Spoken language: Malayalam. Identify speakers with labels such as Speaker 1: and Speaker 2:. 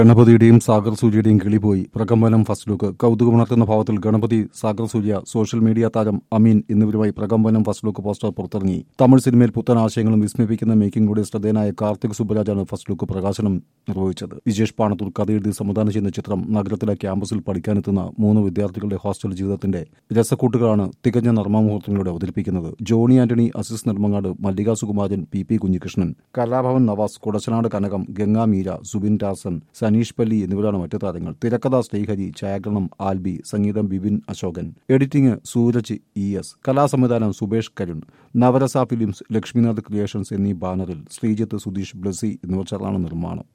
Speaker 1: ഗണപതിയുടെയും സാഗർ സൂര്യയുടെയും കിളി പോയി പ്രകമ്പനം ഫസ്റ്റ് ലുക്ക് കൗതുകമുണർത്തുന്ന ഭാവത്തിൽ ഗണപതി സാഗർ സൂര്യ സോഷ്യൽ മീഡിയ താരം അമീൻ എന്നിവരുമായി പ്രകമ്പനം ഫസ്റ്റ് ലുക്ക് പോസ്റ്റർ പുറത്തിറങ്ങി തമിഴ് സിനിമയിൽ പുത്തൻ ആശയങ്ങളും വിസ്മയിപ്പിക്കുന്ന മേക്കിംഗിലൂടെ ശ്രദ്ധേയനായ കാർത്തിക് സുബരാജാണ് ഫസ്റ്റ് ലുക്ക് പ്രകാശനം നിർവഹിച്ചത് വിജേഷ് പാണത്തൂർ കഥയെഴുതി സംവിധാനം ചെയ്യുന്ന ചിത്രം നഗരത്തിലെ ക്യാമ്പസിൽ പഠിക്കാനെത്തുന്ന മൂന്ന് വിദ്യാർത്ഥികളുടെ ഹോസ്റ്റൽ ജീവിതത്തിന്റെ രസക്കൂട്ടുകളാണ് തികഞ്ഞ നർമ്മമുഹൂർത്തങ്ങളിലൂടെ അവതരിപ്പിക്കുന്നത് Johnny Antony Azees Nedumangad Mallika Sukumaran P P Kunhikrishnan Kalabhavan Navas Kudassanad Kanakam Ganga Meera Subin Tasan Saneesh Palli എന്നിവരാണ് മറ്റു താരങ്ങൾ തിരക്കഥ ശ്രീഹരി ഛായാഗ്രഹണം ആൽബി സംഗീതം Bibin Ashokan editing Sooraj E S കലാസംവിധാനം സുബേഷ് കരുൺ നവരസ ഫിലിംസ് ലക്ഷ്മിനാഥ് ക്രിയേഷൻസ് എന്നീ ബാനറിൽ ശ്രീജിത്ത് സുധീഷ് ബ്ലസി എന്നിവർ ചേർന്നാണ് നിർമ്മാണം